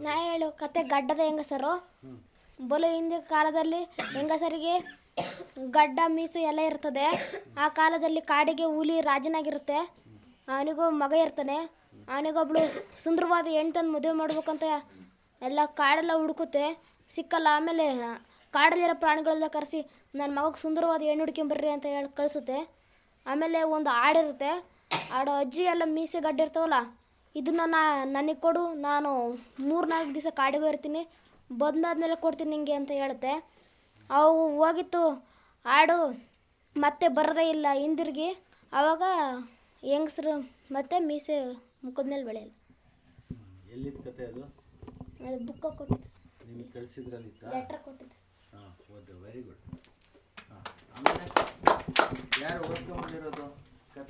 ನಾ ಹೇಳು ಕತೆ ಗಡ್ಡದ ಹೆಂಗಸರು ಬಲು ಹಿಂದಿನ ಕಾಲದಲ್ಲಿ ಹೆಂಗಸರಿಗೆ ಗಡ್ಡ ಮೀಸು ಎಲ್ಲ ಇರ್ತದೆ ಆ ಕಾಲದಲ್ಲಿ ಕಾಡಿಗೆ ಹುಲಿ ರಾಜನಾಗಿರುತ್ತೆ ಅವನಿಗೂ ಮಗ ಇರ್ತಾನೆ ಅವನಿಗೊಬ್ಳು ಸುಂದರವಾದ ಹೆಣ್ಣು ತಂದು ಮದುವೆ ಮಾಡ್ಬೇಕಂತ ಎಲ್ಲ ಕಾಡೆಲ್ಲ ಹುಡುಕುತ್ತೆ ಸಿಕ್ಕಲ್ಲ ಆಮೇಲೆ ಕಾಡಲ್ಲಿರೋ ಪ್ರಾಣಿಗಳೆಲ್ಲ ಕರೆಸಿ ನನ್ನ ಮಗಗೆ ಸುಂದರವಾದ ಹೆಣ್ಣು ಹುಡ್ಕೊಂಬರ್ರಿ ಅಂತ ಹೇಳಿ ಕಳಿಸುತ್ತೆ ಆಮೇಲೆ ಒಂದು ಹಾಡಿರುತ್ತೆ ಆಡು ಅಜ್ಜಿ ಎಲ್ಲ ಮೀಸೆ ಗಡ್ಡ ಇರ್ತಾವಲ್ಲ ಇದನ್ನ ನಾ ನನಗೆ ಕೊಡು ನಾನು ಮೂರು ನಾಲ್ಕು ದಿವಸ ಕಾಡಿಗೆ ಇರ್ತೀನಿ ಬಂದಾದ್ಮೇಲೆ ಕೊಡ್ತೀನಿ ನಿಂಗೆ ಅಂತ ಹೇಳುತ್ತೆ ಅವು ಹೋಗಿತ್ತು ಹಾಡು ಮತ್ತೆ ಬರೋದೇ ಇಲ್ಲ ಹಿಂದಿರುಗಿ ಆವಾಗ ಹೆಂಗಸ್ರು ಮತ್ತೆ ಮೀಸೆ ಮುಖದ ಮೇಲೆ ಬೆಳೆಯಲ್ಲ ಎಲ್ಲಿದ್ದ ಕತೆ ಅದು ಅದು ಬುಕ್ಕ ಕೊಟ್ಟಿದ್ದೆ ನಿಮಗೆ ಕಳಿಸಿದ್ರಲ್ಲಿತ್ತಾ ಲೆಟ್ರ್ ಕೊಟ್ಟಿದ್ದೆ ಹಾಂ ಓಕೆ ವೆರಿ ಗುಡ್ ಹಾಂ ಆಮೇಲೆ ಯಾರು ಓದ್ಕೊಂಡ್ಬಂದಿರೋದು